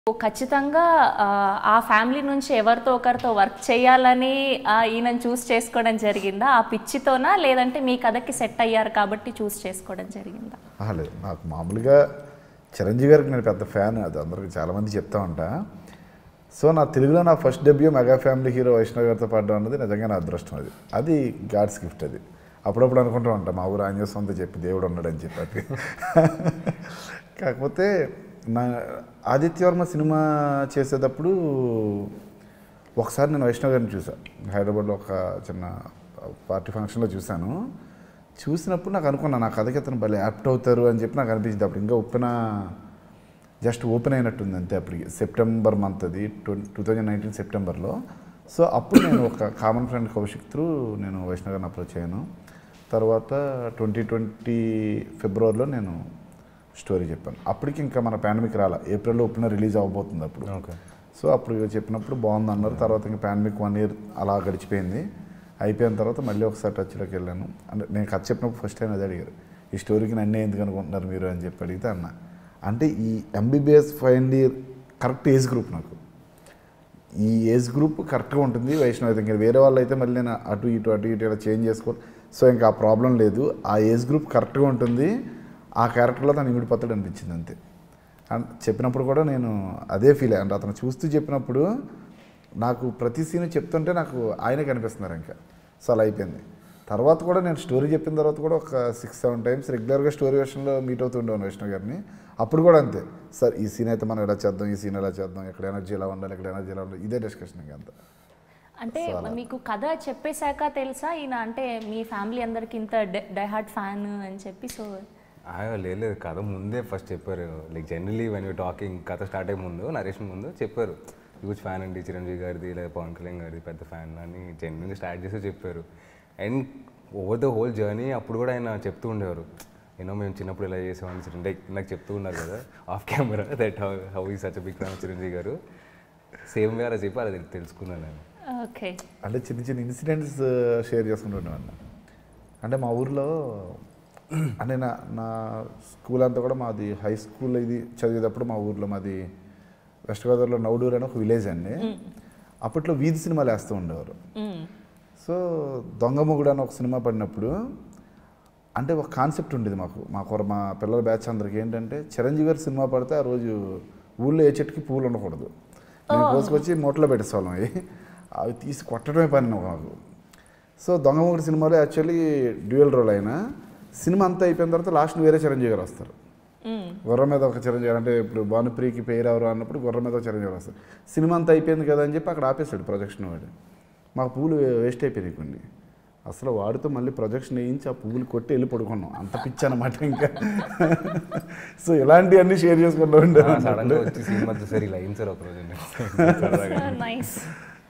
ఖచ్చితంగా ఆ, ఆ ఫ్యామిలీ నుంచి ఎవరితో ఒకరితో వర్క్ చేయాలని ఆ, ఈయనను చూస్ చేసుకోవడం జరిగిందా ఆ పిచ్చితోనా లేదంటే మీ కథకి సెట్ అయ్యారు కాబట్టి చూస్ చేసుకోవడం జరిగిందా ఆహా, లేదు నాకు మామూలుగా చిరంజీవి గారికి నేను పెద్ద ఫ్యాన్ అది అందరికి చాలామంది చెప్తా ఉంటా సో నా తెలుగులో నా first debut mega family hero Vaishnav గారితో పాడడం అన్నది నిజంగా నా అదృష్టం అది అది గాడ్స్ గిఫ్ట్ అది అప్పుడప్పుడు అనుకుంటూ ఉంటాం మా ఊరు ఆంజనేయ స్వామితో చెప్పి దేవుడు ఉన్నాడని చెప్పి కాకపోతే నా ఆదిత్యవర్మ సినిమా చేసేటప్పుడు ఒకసారి నేను వైష్ణవ్ గారిని చూసాను హైదరాబాద్లో ఒక చిన్న పార్టీ ఫంక్షన్లో చూశాను చూసినప్పుడు నాకు అనుకున్నా నా కథకి అతను భలే యాప్ట్ అవుతారు అని చెప్పి నాకు అనిపించింది అప్పుడు ఇంకా ఉప్పిన జస్ట్ ఓపెన్ అయినట్టుంది అంతే అప్పటికి సెప్టెంబర్ మంత్ అది టూ థౌజండ్ నైన్టీన్ సెప్టెంబర్లో సో అప్పుడు నేను ఒక కామన్ ఫ్రెండ్ కౌశిక్ త్రూ నేను వైష్ణవ్ గారిని అప్రోచ్ అయ్యాను తర్వాత ట్వంటీ ట్వంటీ ఫిబ్రవరిలో నేను స్టోరీ చెప్పాను అప్పటికి ఇంకా మన పాండమిక్ రాల ఏప్రిల్లో ఉప్పిన రిలీజ్ అవ్వబోతుంది అప్పుడు ఓకే సో అప్పుడు చెప్పినప్పుడు బాగుంది అన్నారు తర్వాత ఇంకా పాండమిక్ వన్ ఇయర్ అలా గడిచిపోయింది అయిపోయిన తర్వాత మళ్ళీ ఒకసారి టచ్లోకి వెళ్ళాను అంటే నేను కథ చెప్పినప్పుడు ఫస్ట్ టైం అది అడిగారు ఈ స్టోరీకి నన్నే ఎందుకు అనుకుంటున్నారు మీరు అని చెప్పి అడిగితే అన్న అంటే ఈ MBBS final year correct age group నాకు ఈ ఏజ్ గ్రూప్ కరెక్ట్గా ఉంటుంది వైష్ణవ్ అయితే ఇంకా వేరే వాళ్ళు అయితే మళ్ళీ నేను అటు ఇటు అటు ఇటు ఇలా చేంజ్ చేసుకో సో ఇంకా ఆ ప్రాబ్లం లేదు ఆ ఏజ్ గ్రూప్ కరెక్ట్గా ఉంటుంది ఆ క్యారెక్టర్లో తను ఇమిడిపోతాడు అనిపించింది అంతే అండ్ చెప్పినప్పుడు కూడా నేను అదే ఫీల్ అయ్యాను అతను చూస్తూ చెప్పినప్పుడు నాకు ప్రతి సీన్ చెప్తుంటే నాకు ఆయనే కనిపిస్తున్నారు ఇంకా సో అలా అయిపోయింది తర్వాత కూడా నేను స్టోరీ చెప్పిన తర్వాత కూడా ఒక సిక్స్ సెవెన్ టైమ్స్ రెగ్యులర్గా స్టోరీ వెర్షన్లో మీట్ అవుతుండేవాను వైష్ణవ్ గారిని అప్పుడు కూడా అంతే సార్ ఈ సీన్ అయితే మనం ఎలా చేద్దాం ఈ సీన్ ఎలా చేద్దాం ఎక్కడ ఎనర్జీ ఎలా ఉండాలి ఎక్కడ ఎనర్జీ ఎలా ఉండాలి ఇదే డిస్కషన్ ఇంకా అంతా అంటే మీకు కథ చెప్పేశాక తెలుసా ఈయన అంటే మీ ఫ్యామిలీ అందరికి ఇంత డైహార్ట్ ఫ్యాన్ అని చెప్పి సో ఆ, లేదు లేదు కథ ముందే ఫస్ట్ చెప్పారు like generally when you talking కథ స్టార్ట్ అయ్యే ముందు నరేష్ ముందు చెప్పారు హ్యూజ్ ఫ్యాన్ అండి చిరంజీవి గారిది లేదా పవన్ కళ్యాణ్ గారిది పెద్ద ఫ్యాన్ అని జెన్యున్గా స్టార్ట్ చేసి చెప్పారు and over the whole journey అప్పుడు కూడా ఆయన చెప్తూ ఉండేవారు యూనో మేము చిన్నప్పుడు ఇలా చేసేవాడిని చిరంజీవి నాకు చెప్తూ ఉన్నారు కదా off camera that how how he such big fan Chiranjeevi garu same వే అలా చెప్పి అలా తెలుసుకున్నాను నేను ఓకే అంటే చిన్న చిన్న ఇన్సిడెంట్స్ షేర్ చేసుకుంటుండేవాడిని అంటే మా ఊర్లో అంటే నా నా స్కూల్ అంతా కూడా మాది హై స్కూల్ ఇది చదివేటప్పుడు మా ఊర్లో మాది వెస్ట్ గోదావరిలో నౌడూరు అని ఒక విలేజ్ అండి అప్పట్లో వీధి సినిమాలు వేస్తూ ఉండేవారు సో దొంగ మొగుడు అని ఒక సినిమా పడినప్పుడు అంటే ఒక కాన్సెప్ట్ ఉండేది మాకు మాకు మా పిల్లల బ్యాచ్ అందరికి ఏంటంటే చిరంజీవి గారి సినిమా పడితే ఆ రోజు ఊళ్ళో ఏ చెట్టుకి పువ్వులు ఉండకూడదు మేము కోసుకొచ్చి మూటలో పెట్టేసేవాళ్ళం అవి అవి తీసి కొట్టడమే పని మాకు సో దొంగ మొగుడు సినిమాలో యాక్చువల్లీ డ్యూయల్ రోల్ అయినా సినిమా అంతా అయిపోయిన తర్వాత లాస్ట్ వేరే చిరంజీవి గారు వస్తారు గుర్రం మీద ఒక చిరంజీవి గారు అంటే ఇప్పుడు భానుప్రియకి పేరు ఎవరు అన్నప్పుడు గుర్రం మీద ఒక చిరంజీవి గారు వస్తారు సినిమా అంతా అయిపోయింది కదా అని చెప్పి అక్కడ ఆపేశాడు ప్రొజెక్షన్ వాడు మాకు పువ్వులు వేస్ట్ అయిపోయినాయి కొన్ని అసలు వాడితో మళ్ళీ ప్రొజెక్షన్ వేయించి ఆ పువ్వులు కొట్టి వెళ్ళి పడుకున్నాం అంత పిచ్చి అనమాట ఇంకా సో ఇలాంటివన్నీ షేర్ చేసుకుంటూ ఉండేవాడిని సడన్గా వచ్చి సినిమా చూసారు ఇలా అయింది సార్ ఒకరోజు నైస్